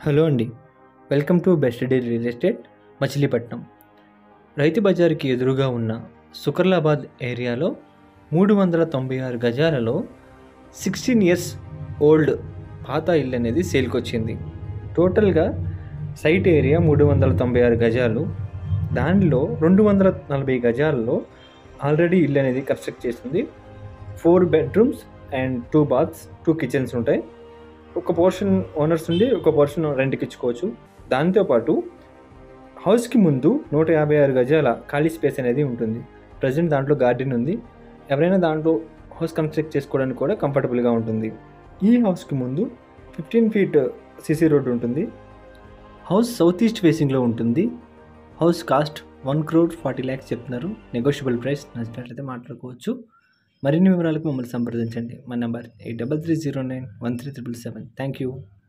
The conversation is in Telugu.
హలో అండి welcome to best day real estate Machilipatnam రైతు బజార్కి ఎదురుగా ఉన్న సుకర్లాబాద్ ఏరియాలో మూడు వందల తొంభై ఆరు గజాలలో సిక్స్టీన్ ఇయర్స్ ఓల్డ్ పాత ఇల్లు అనేది సేల్కి వచ్చింది టోటల్గా సైట్ ఏరియా మూడు వందల తొంభై ఆరు గజాలు దానిలో రెండు వందల నలభై గజాలలో ఆల్రెడీ ఇల్లు అనేది కన్స్ట్రక్ట్ చేసింది four bedrooms and two baths two kitchens ఉంటాయి ఒక పోర్షన్ ఓనర్స్ ఉండి ఒక పోర్షన్ రెంట్కి ఇచ్చుకోవచ్చు దాంతోపాటు హౌస్కి ముందు నూట యాభై ఆరు గజాల ఖాళీ స్పేస్ అనేది ఉంటుంది ప్రజెంట్ దాంట్లో గార్డెన్ ఉంది ఎవరైనా దాంట్లో హౌస్ కన్స్ట్రక్ట్ చేసుకోవడానికి కూడా కంఫర్టబుల్గా ఉంటుంది ఈ హౌస్కి ముందు ఫిఫ్టీన్ ఫీట్ సిసి రోడ్ ఉంటుంది హౌస్ సౌత్ ఈస్ట్ ఫేసింగ్లో ఉంటుంది house cost one crore forty lakhs చెప్తున్నారు నెగోషియబుల్ ప్రైస్ నచ్చినట్లయితే మాట్లాడుకోవచ్చు మరిన్ని వివరాలకు మమ్మల్ని సంప్రదించండి మా number eight double three zero nine one three triple seven thank you